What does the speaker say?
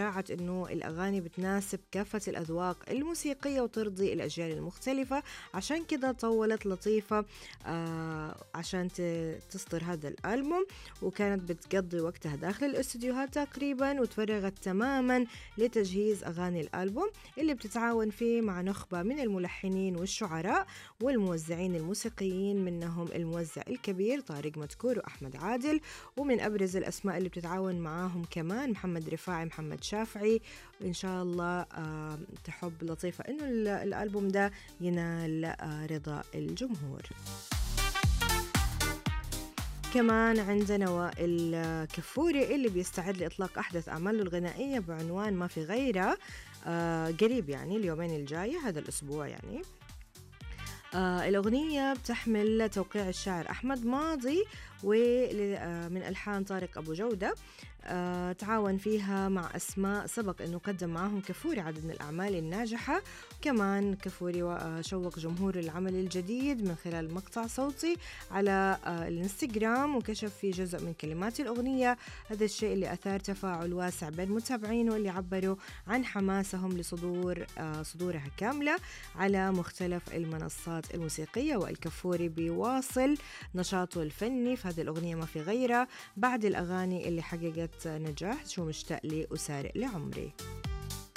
راعت أنه الأغاني بتناسب كافة الأذواق الموسيقية وترضي الأجيال المختلفة عشان كده طولت لطيفة آه عشان تصدر هذا الألبوم وكانت بتقضي وقتها داخل الاستديوهات تقريبا وتفرغت تماما لتجهيز أغاني الألبوم اللي بتتعاون فيه مع نخبة من الملحنين والشعراء والموزعين الموسيقيين منهم الموزع الكبير طارق مدكور وأحمد عادل ومن أبرز الأسماء اللي بتتعاون معاهم كمان محمد رفاعي محمد شافعي إن شاء الله آه تحب لطيفة إنه الألبوم ده ينال آه رضا الجمهور كمان عندنا وائل كفوري اللي بيستعد لإطلاق أحدث أعماله الغنائية بعنوان ما في غيره آه قريب يعني اليومين الجاية هذا الأسبوع يعني آه الأغنية بتحمل توقيع الشاعر أحمد ماضي ومن ألحان طارق أبو جودة آه تعاون فيها مع أسماء سبق أنه قدم معهم كفوري عدد من الأعمال الناجحة كمان كفوري شوق جمهور العمل الجديد من خلال مقطع صوتي على آه الانستغرام وكشف في جزء من كلمات الأغنية هذا الشيء اللي أثار تفاعل واسع بين متابعينه اللي عبروا عن حماسهم لصدور آه صدورها كاملة على مختلف المنصات الموسيقية والكفوري بيواصل نشاطه الفني في هذه الأغنية ما في غيرها بعد الأغاني اللي حققت نجاح شو مشتاق لي وسارق لعمري